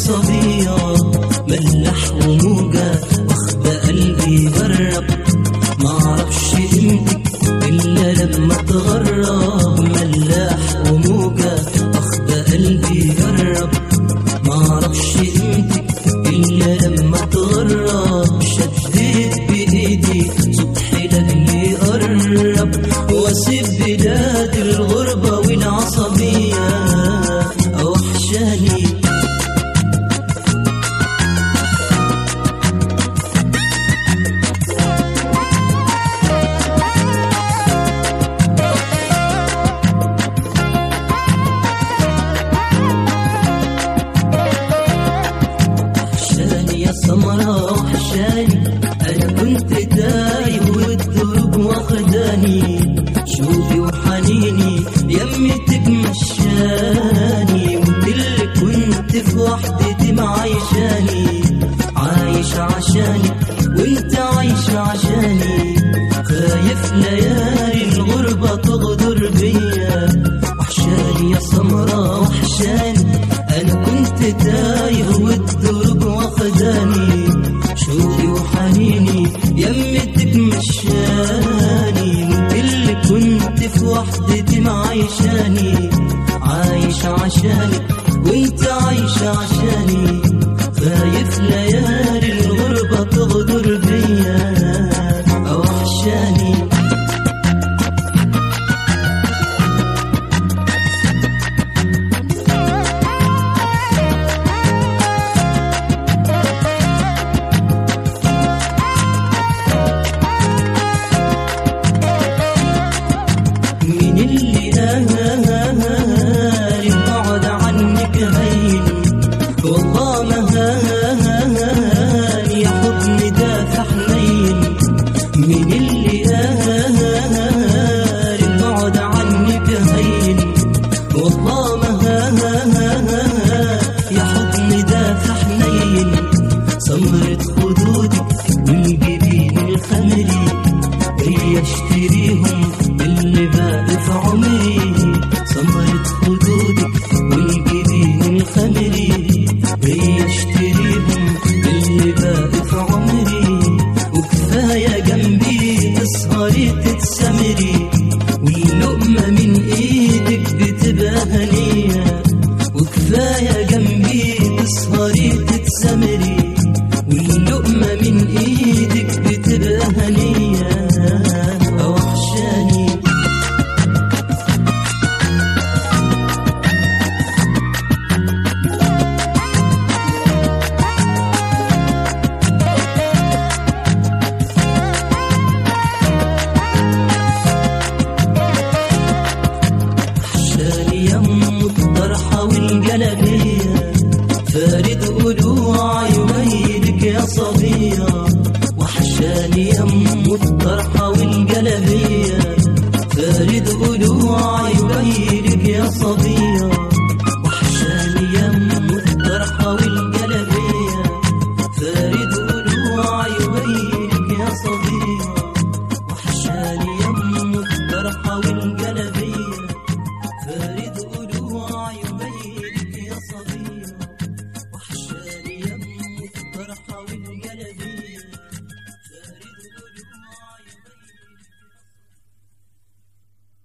صبية ملح وموجة واخدة قلبي جرب معرفش قيمتك إلا لما تغرب ملاح وموجة واخدة قلبي جرب معرفش قيمتك إلا لما تغرب شديت بإيدي صبحي لأجلي قرب واسيب بلاد الغربة والعصبية وحشاني وحشاني يا سمرة وحشاني أنا كنت تايه والدروب واخداني شوقي وحنيني يمتك مشاني وانت اللي كنت في وحدتي معيشاني عايش عشانك وانت عايش عشاني خايف ليالي الغربة تغدر بيا وحشاني يا سمرة وحشاني أنا كنت تايه والدروب واخداني شوقي وحنيني يمتك مشاني وانت اللي كنت في وحدتي معيشاني عايش عشانك وانت عايش عشاني خايف ليالي الغربة تغدر بيا وحشاني من اللي قال بعد عنك هين والله ما هان يا حضن دافع حنين من اللي قال بعد عنك هين والله ما هان يا حضن دافع حنين سمرة خدودك والجبين الخمري هي اشتريهم اللي باقي في عمري سمرة خدودك والجبين الخمري هي اشتريهم اللي باقي في عمري وكفاية جنبي تسهري تتسمري واللقمة من ايدك بتبقى هنية وكفاية جنبي تسهري تتسمري واللقمة من ايدك بتبقى هنية وحشاني وحشاني يم الطرحة والجلبية فارد قلوع عيونيك يا صبية وحشاني يم الطرحة والجلبية فارد قلوع عيونيك يا صبية